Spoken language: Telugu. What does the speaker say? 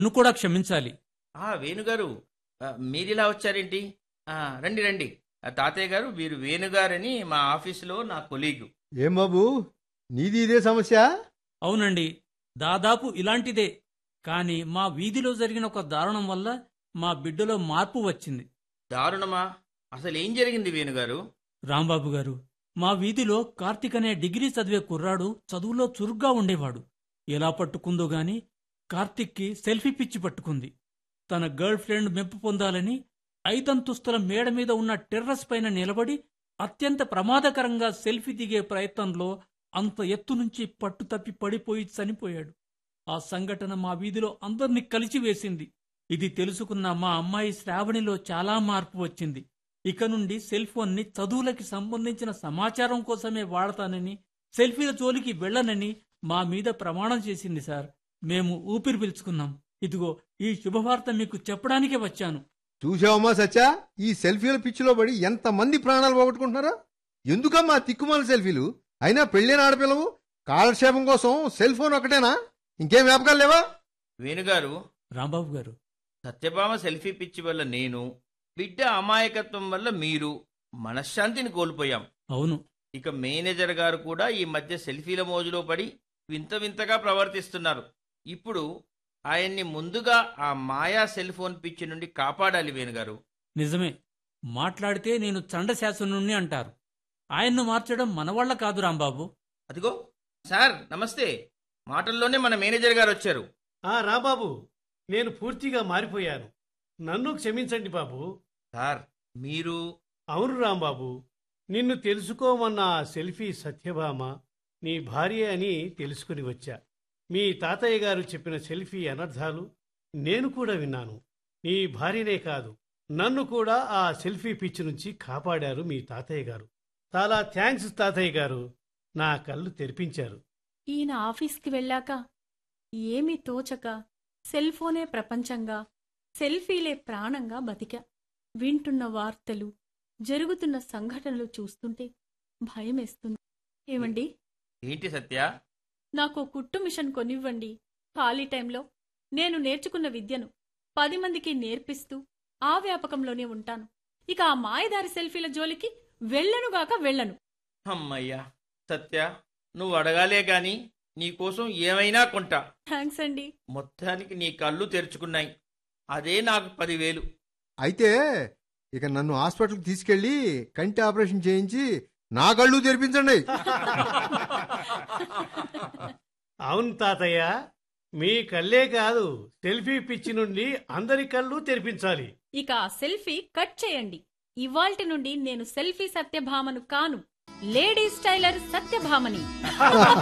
నువ్వు కూడా క్షమించాలి ఆ వేణుగారు ఆ, మీరిలా వచ్చారేంటి ఆ, రండి రండి ఆ, తాతయ్య గారు వీరు వేణుగారని మా ఆఫీసులో నా కొలీగు ఏం బాబు నీది ఇదే సమస్య అవునండి దాదాపు ఇలాంటిదే కాని మా వీధిలో జరిగిన ఒక దారుణం వల్ల మా బిడ్డలో మార్పు వచ్చింది దారుణమా అసలు ఏం జరిగింది వేణుగారు రాంబాబు గారు మా వీధిలో కార్తీక్ అనే డిగ్రీ చదివే కుర్రాడు చదువులో చురుగ్గా ఉండేవాడు ఎలా పట్టుకుందో గాని కార్తీక్కి సెల్ఫీ పిచ్చి పట్టుకుంది తన గర్ల్ ఫ్రెండ్ మెప్పు పొందాలని ఐదంతుస్తుల మేడ మీద ఉన్న టెర్రస్ పైన నిలబడి అత్యంత ప్రమాదకరంగా సెల్ఫీ దిగే ప్రయత్నంలో అంత ఎత్తు నుంచి పట్టు తప్పి పడిపోయి చనిపోయాడు ఆ సంఘటన మా వీధిలో అందర్నీ కలిచివేసింది ఇది తెలుసుకున్న మా అమ్మాయి శ్రావణిలో చాలా మార్పు వచ్చింది ఇక నుండి సెల్ ఫోన్ని చదువులకి సంబంధించిన సమాచారం కోసమే వాడతానని సెల్ఫీల జోలికి వెళ్ళనని మా మీద ప్రమాణం చేసింది సార్ మేము ఊపిరి పీల్చుకున్నాం ఇదిగో ఈ శుభవార్త మీకు చెప్పడానికే వచ్చాను చూసావమ్మా సత్య ఈ సెల్ఫీల పిచ్చిలో పడి ఎంతమంది ప్రాణాలు పోగొట్టుకుంటున్నారో ఎందుకమ్మా తిక్కుమాల సెల్ఫీలు అయినా పెళ్ళైన ఆడపిల్లవు కాలక్షేపం కోసం సెల్ ఫోన్ ఒకటేనా ఇంకేం వ్యాపకాలు లేవా వేణుగారు రాంబాబు గారు సత్యభామ సెల్ఫీ పిచ్చి వల్ల నేను బిడ్డ అమాయకత్వం వల్ల మీరు మనశ్శాంతిని కోల్పోయాం అవును ఇక మేనేజర్ గారు కూడా ఈ మధ్య సెల్ఫీల మోజులో పడి వింత వింతగా ప్రవర్తిస్తున్నారు ఇప్పుడు ఆయన్ని ముందుగా ఆ మాయా సెల్ ఫోన్ పిచ్చి నుండి కాపాడాలి వేణుగారు నిజమే మాట్లాడితే నేను చండశాసనుణ్ణి అంటారు ఆయన్ను మార్చడం మనవాళ్ల కాదు రాంబాబు అదిగో సార్ నమస్తే మాటల్లోనే మన మేనేజర్ గారు వచ్చారు ఆ రా బాబు నేను పూర్తిగా మారిపోయాను నన్ను క్షమించండి బాబు సార్ మీరు అవును రాంబాబు నిన్ను తెలుసుకోమన్న ఆ సెల్ఫీ సత్యభామ నీ భార్య అని తెలుసుకుని వచ్చా మీ తాతయ్య గారు చెప్పిన సెల్ఫీ అనర్థాలు నేను కూడా విన్నాను నీ భార్యనే కాదు నన్ను కూడా ఆ సెల్ఫీ పిచ్చి నుంచి కాపాడారు మీ తాతయ్య గారు చాలా థ్యాంక్స్ తాతయ్య గారు నా కళ్ళు తెరిపించారు ఈయన ఆఫీస్కి వెళ్ళాక ఏమీ తోచక సెల్ ఫోనే ప్రపంచంగా సెల్ఫీలే ప్రాణంగా బతికా వింటున్న వార్తలు జరుగుతున్న సంఘటనలు చూస్తుంటే భయమేస్తుంది ఏమండి ఏంటి సత్య నాకు కుట్టు మిషన్ కొనివ్వండి ఖాళీ టైంలో నేను నేర్చుకున్న విద్యను పది మందికి నేర్పిస్తూ ఆ వ్యాపకంలోనే ఉంటాను ఇక ఆ మాయదారి సెల్ఫీల జోలికి వెళ్ళనుగాక వెళ్ళను అమ్మయ్యా సత్య నువ్వు అడగాలే గాని నీకోసం ఏమైనా కొంటా థ్యాంక్స్ అండి మొత్తానికి నీ కళ్ళు తెరుచుకున్నాయి అదే నాకు పదివేలు అయితే ఇక నన్ను హాస్పిటల్కి తీసుకెళ్లి కంటి ఆపరేషన్ చేయించి నా కళ్ళు తెరిపించండి అవును తాతయ్య మీ కళ్ళే కాదు సెల్ఫీ పిచ్చి నుండి అందరి కళ్ళు తెరిపించాలి ఇక ఆ సెల్ఫీ కట్ చేయండి ఇవాల్టి నుండి నేను సెల్ఫీ సత్యభామను కాను లేడీ స్టైలర్ సత్యభామని